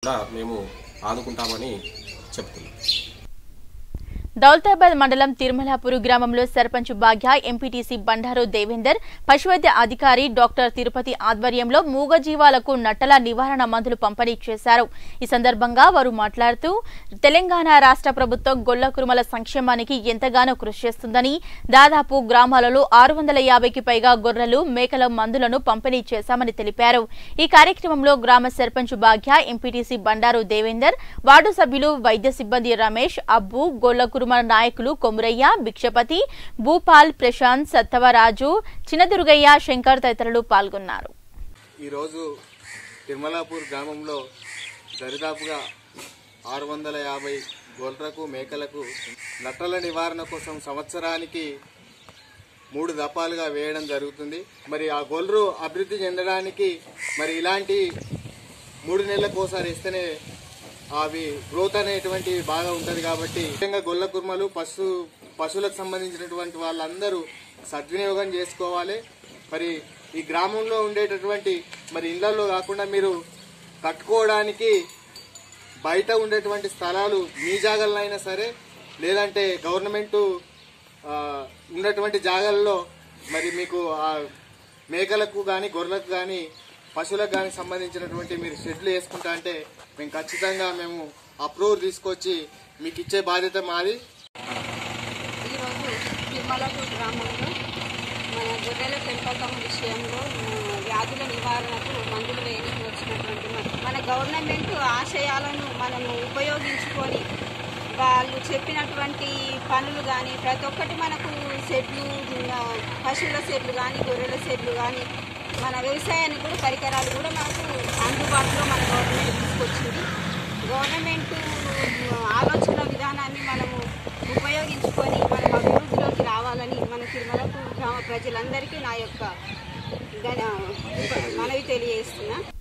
కూడా మేము ఆదుకుంటామని చెప్తున్నాం దౌలతాబాద్ మండలం తిరుమలాపూర్ గ్రామంలో సర్పంచ్ భాగ్య ఎంపీటీసీ బండారు దేవేందర్ పశువైద్య అధికారి డాక్టర్ తిరుపతి ఆధ్వర్యంలో మూగజీవాలకు నట్టల నివారణ మందులు పంపిణీ చేశారు ఈ సందర్భంగా వారు మాట్లాడుతూ తెలంగాణ రాష్ట్ర ప్రభుత్వం గొల్ల కురుమల సంక్షేమానికి ఎంతగానో కృషి చేస్తుందని దాదాపు గ్రామాలలో ఆరు వందల యాభైకి పైగా గొర్రెలు మేకల మందులను పంపిణీ చేశామని తెలిపారు ఈ కార్యక్రమంలో గ్రామ సర్పంచ్ భాగ్య ఎంపీటీసీ బండారు దేవేందర్ వార్డు సభ్యులు వైద్య సిబ్బంది రమేష్ అబ్బు గొల్ల కురుమ నాయకులు కొమురయ్య భిక్షపతి భూపాల్ ప్రశాంత్ సత్తవరాజు చిన్నదుర్గయ్య శంకర్ తదితరులు పాల్గొన్నారు ఈరోజు తిరుమలాపూర్ గ్రామంలో దరిదాపుగా ఆరు వందల యాభై గొర్రెలకు మేకలకు నట్టల నివారణ కోసం సంవత్సరానికి మూడు దపాలుగా వేయడం జరుగుతుంది మరి ఆ గొర్రెలు అభివృద్ధి చెందడానికి మరి ఇలాంటి మూడు నెలలకు ఒకసారి ఇస్తేనే అవి గ్రోత్ అనేటువంటి బాగా ఉంటది కాబట్టి ముఖ్యంగా గొల్ల కుర్మలు పశు పశువులకు సంబంధించినటువంటి వాళ్ళందరూ సద్వినియోగం చేసుకోవాలి మరి ఈ గ్రామంలో ఉండేటటువంటి మరి ఇళ్లలో కాకుండా మీరు కట్టుకోవడానికి బయట ఉండేటువంటి స్థలాలు మీ జాగాల్లో అయినా సరే లేదంటే గవర్నమెంట్ ఉన్నటువంటి జాగాల్లో మరి మీకు ఆ మేకలకు కానీ గొర్రెలకు కానీ పశువులకు కానీ సంబంధించినటువంటి మీరు షెడ్లు వేసుకుంటా అంటే మేము ఖచ్చితంగా మేము అప్రూవ్ తీసుకొచ్చి మీకు ఇచ్చే బాధ్యత మాది ఈరోజు తిరుమలపూర్ గ్రామంలో మన గొర్రెల పెంపకం విషయంలో ఆ, వ్యాధుల నివారణకు మందులు వేయడానికి వచ్చినటువంటి మన- మన గవర్నమెంట్ ఆశయాలను మనము ఉపయోగించుకొని వాళ్ళు చెప్పినటువంటి పనులు కానీ ప్రతి ఒక్కటి మనకు సెడ్లు ఆ, పశువుల సెడ్లు కానీ గొర్రెల సెడ్లు కానీ మన వ్యవసాయానికి కూడా పరికరాలు కూడా మనకు అందుబాటులో మన గవర్నమెంట్ తీసుకొచ్చింది గవర్నమెంట్ ఆలోచన విధానాన్ని మనము ఉపయోగించుకొని మనం అభివృద్ధిలోకి రావాలని మన తిరుమలకు గ్రామ ప్రజలందరికీ నా యొక్క గణ- మనవి తెలియజేస్తున్నా